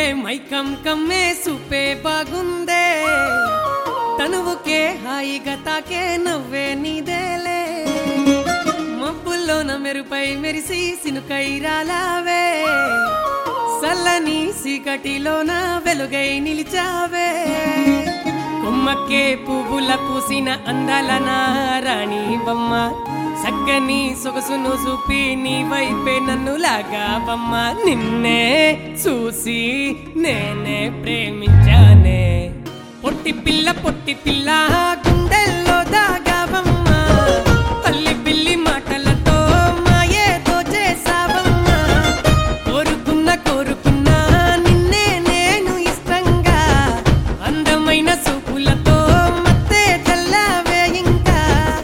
మైకం కమ్మే సూపే బాగుందే తనువుకే హాయిగా తాకే నవ్వే నీదేలే మబ్బుల్లోన మెరుపై మెరిసి సినుకై రాలావే సల్లని సీకటిలోన వెలుగై నిలిచావే కొమ్మకే పువ్వుల పూసిన అందాల నారాణి బొమ్మ సక్కని సొగసును చూపి నీ వైపే నన్ను లాగావమ్మ నిన్నే చూసి నేనే ప్రేమించానే పొట్టి పిల్ల పొట్టి పిల్ల గుండెల్లో దాగావమ్మ తల్లి పిల్లి మాటలతో మాయేదో చేసావమ్మా కోరుకున్న కోరుకున్న నిన్నే నేను ఇష్టంగా అందమైన సూపులతో మత్తే చల్లావే ఇంకా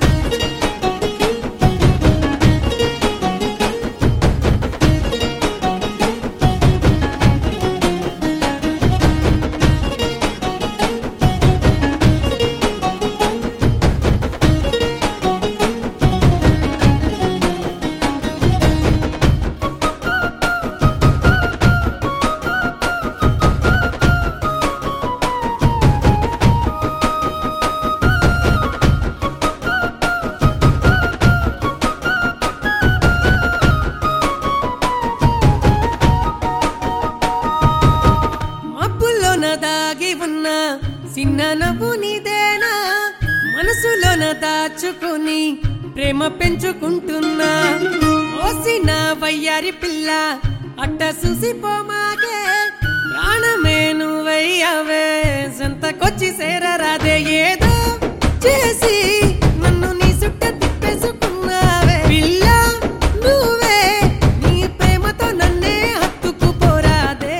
మబ్బుల్లోన దాగి ఉన్న చిన్న నవ్వు నీదేనా మనసులోన దాచుకుని ప్రేమ పెంచుకుంటున్నా ఓసిన వయ్యారి పిల్ల అట్ట చూసిపోమాగే ప్రాణమే నువ్వయ్యావే సంతకొచ్చి సేరరాదే ఏదో చేసి నన్ను నీ సుట్ట తిప్పేసుకున్నావే పిల్ల నువ్వే నీ ప్రేమతో నన్నే హత్తుకుపోరాదే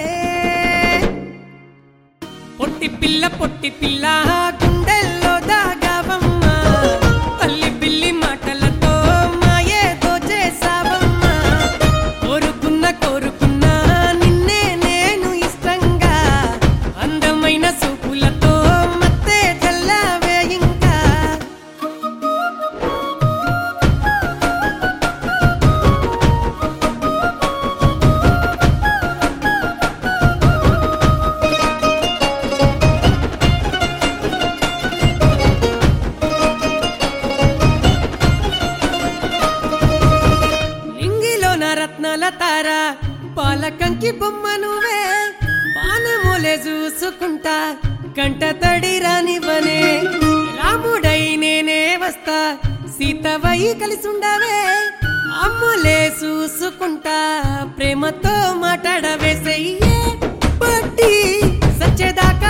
పొట్టి పిల్ల పొట్టి పిల్ల గుండెల్లో దాగావమ్మ తల్లి పిల్లి మాటలతో మాయేదో చేసావమ్మా కోరుకున్న కోరుకున్న నిన్నే నేను ఇష్టంగా అందమైన సూపులతో మత్తే చల్లావే ఇంకా నింగిలోన రత్నాల తార పాలకంకి బొమ్మ నువ్వే పానమూలే చూసుకుంటా కంట తడి రానివనే రాముడై నేనే వస్తా సీతవై కలిసుండవే అమ్ములే చూసుకుంటా ప్రేమతో మాట్లాడవే సెయ్యే పట్టి సచ్చేదాకా